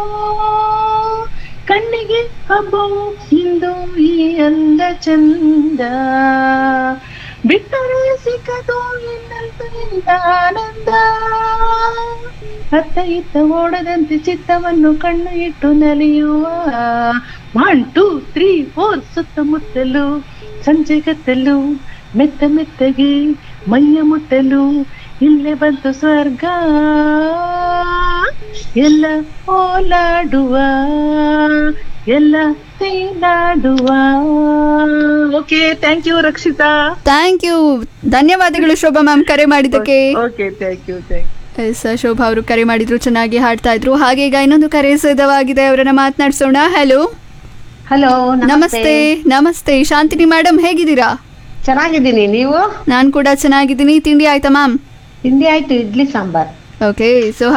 ಕಣ್ಣಿಗೆ ಹಬ್ಬವು ಇಂದು ಈ ಅಂದ ಚಂದ ಬಿಟ್ಟರೆ ಸಿಕ್ಕದು ಇನ್ನಂತ ಆನಂದ ಅತ್ತ ಇತ್ತ ಓಡದಂತೆ ಚಿತ್ತವನ್ನು ಕಣ್ಣು ಇಟ್ಟು ನಲಿಯುವ ಒನ್ ಟೂ ತ್ರೀ ಫೋರ್ ಸುತ್ತಮುತ್ತಲು ಸಂಜೆ ಗತ್ತಲು ಮೆತ್ತ ಮೆತ್ತಗೆ ಮೈಯ ಮುಟ್ಟಲು ಇಲ್ಲೇ ಬಂತು ಸ್ವರ್ಗ ಎಲ್ಲ ಓಲಾಡುವ ಎಲ್ಲ ತೇಲಾಡುವ okay thank you Rakshita thank you ಧನ್ಯವಾದಗಳು ಶೋಭಾ ಮ್ಯಾಮ್ ಕರೆ ಮಾಡಿದ್ದಕ್ಕೆ okay thank you thanks Shobha ಅವರು ಕರೆ ಮಾಡಿದ್ರು ಚೆನ್ನಾಗಿ ಹಾಡ್ತಾ ಇದ್ರು ಹಾಗೆ ಈಗ ಇನ್ನೊಂದು ಕರೆ ಸಿದ್ಧವಾಗಿದೆ ಅವರನ್ನ ಮಾತನಾಡಿಸೋಣ ಹಲೋ ಹಲೋ ನಮಸ್ತೆ ನಮಸ್ತೆ ಶಾಂತಿನಿ ಮೇಡಮ್ ಹೇಗಿದ್ದೀರಾ ಚೆನ್ನಾಗಿದ್ದೀನಿ ನೀವು ನಾನು ಕೂಡ ಚೆನ್ನಾಗಿದ್ದೀನಿ ತಿಂಡಿ ಆಯ್ತಾ ಮ್ಯಾಮ್ ತಿಂಡಿ ಆಯ್ತು ಇಡ್ಲಿ ಸಾಂಬಾರ್ ಓಕೆ ಸೊ